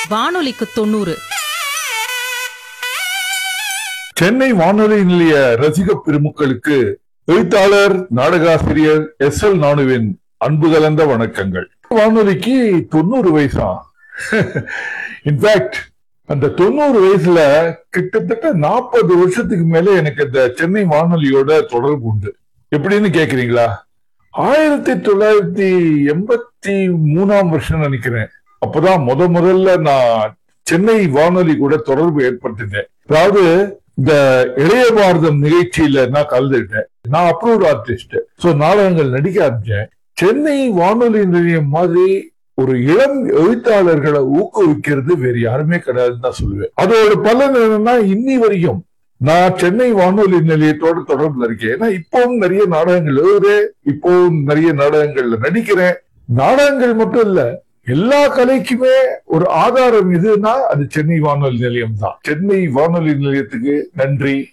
வானொலிக்கு தொண்ணூறு சென்னை வானொலி நிலைய ரசிக பெருமக்களுக்கு எழுத்தாளர் நாடகாசிரியர் எஸ் எல் நானுவின் அன்பு கலந்த வணக்கங்கள் வானொலிக்கு தொண்ணூறு வயசா இன்ஃபேக்ட் அந்த தொண்ணூறு வயசுல கிட்டத்தட்ட நாற்பது வருஷத்துக்கு மேல எனக்கு இந்த சென்னை வானொலியோட தொடர்பு உண்டு எப்படின்னு கேக்குறீங்களா ஆயிரத்தி தொள்ளாயிரத்தி எண்பத்தி மூணாம் வருஷம் நினைக்கிறேன் அப்பதான் முத முதல்ல நான் சென்னை வானொலி கூட தொடர்பு ஏற்பட்டது அதாவது இந்த இளைய பாரதம் நிகழ்ச்சியில நான் கலந்துக்கிட்டேன் நான் அப்ரூவ் ஆர்டிஸ்ட் சோ நாடகங்கள் நடிக்க ஆரம்பிச்சேன் சென்னை வானொலி நிலையம் மாதிரி ஒரு இளம் எழுத்தாளர்களை ஊக்குவிக்கிறது வேற யாருமே கிடையாதுன்னு தான் சொல்லுவேன் அதோட பலன் என்னன்னா இன்னி வரைக்கும் நான் சென்னை வானொலி நிலையத்தோட தொடர்புல இருக்கேன் ஏன்னா இப்பவும் நிறைய நாடகங்கள் எழுதுறேன் இப்பவும் நிறைய நாடகங்கள்ல நடிக்கிறேன் நாடகங்கள் மட்டும் இல்ல எல்லா கலைக்குமே ஒரு ஆதாரம் எதுனா அது சென்னை வானொலி நிலையம் தான் சென்னை வானொலி நிலையத்துக்கு நன்றி